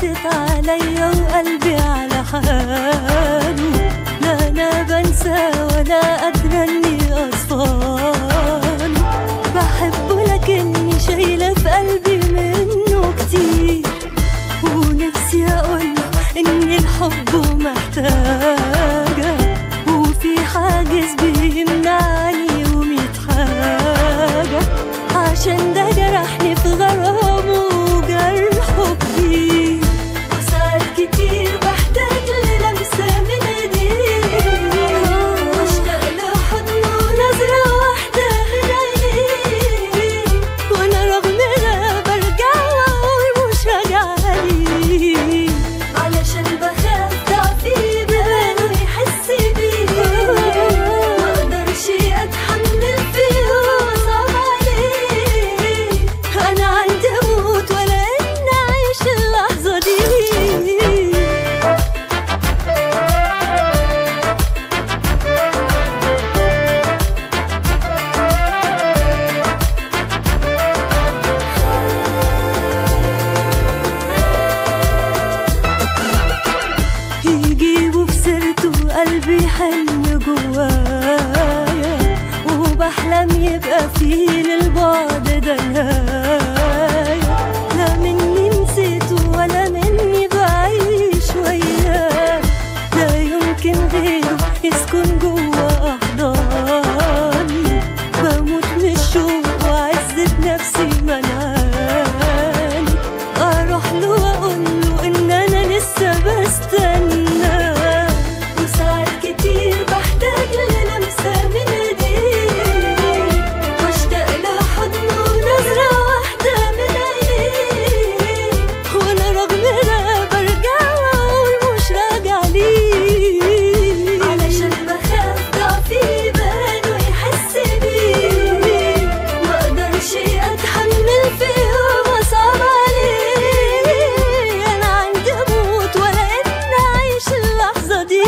قست عليا وقلبي على حاله لا انا بنسى ولا قادرة اني اصفاله بحبه لكني شايلة في قلبي منه كتير ونفسي اقوله ان الحب محتاجة وفي حاجز بيمنعني وميت حاجة عشان ده جرحني في غرامه وجرحه كبير وساعات كتير بحتاج للمسة من ايديه واشتاق لحضنه ونظرة واحدة من عينيه وانا رغم ده برجع واقول مش راجعة ليه علشان بخاف ضعفي بباله يحس بيه مقدرش اتحمل فيه وصعب عليه انا عندي اموت ولا ان اعيش اللحظه دي يجيبوا في سيرته قلبي يحن جوايا وبحلم يبقى فيه للبعد ده نهاية لا مني نسيته ولا مني بعيش وياه لا يمكن غيره يسكن جوا أحضاني بموت من الشوق وعزة نفسي منعاني أروح له وأقول له إن أنا لسه بستنى وساعات كتير بحتاج للمسة من إيديه واشتاق لحضنه ونظرة واحدة من عينيه وأنا رغم ده برجع وأقول مش راجع ليه علشان بخاف ضعفي بانه يحس بيه مقدرش أتحمل فيه وصعب عليه أنا عندي أموت ولا إن أعيش اللحظة دي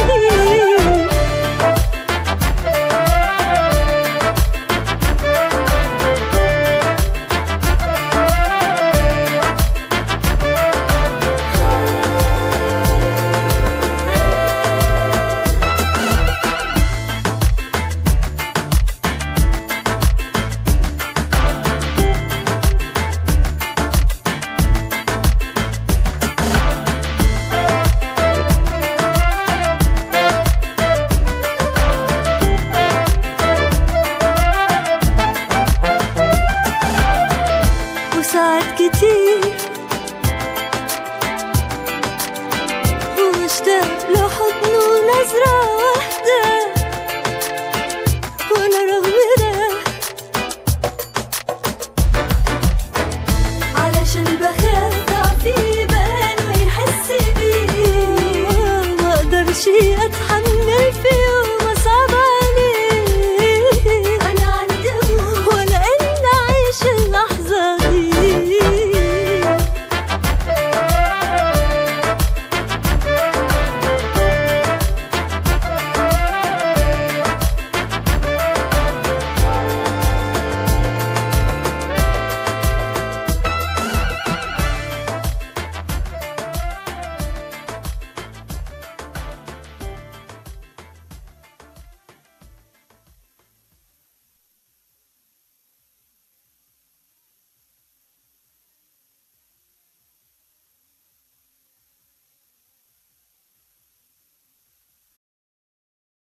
وساعات كتير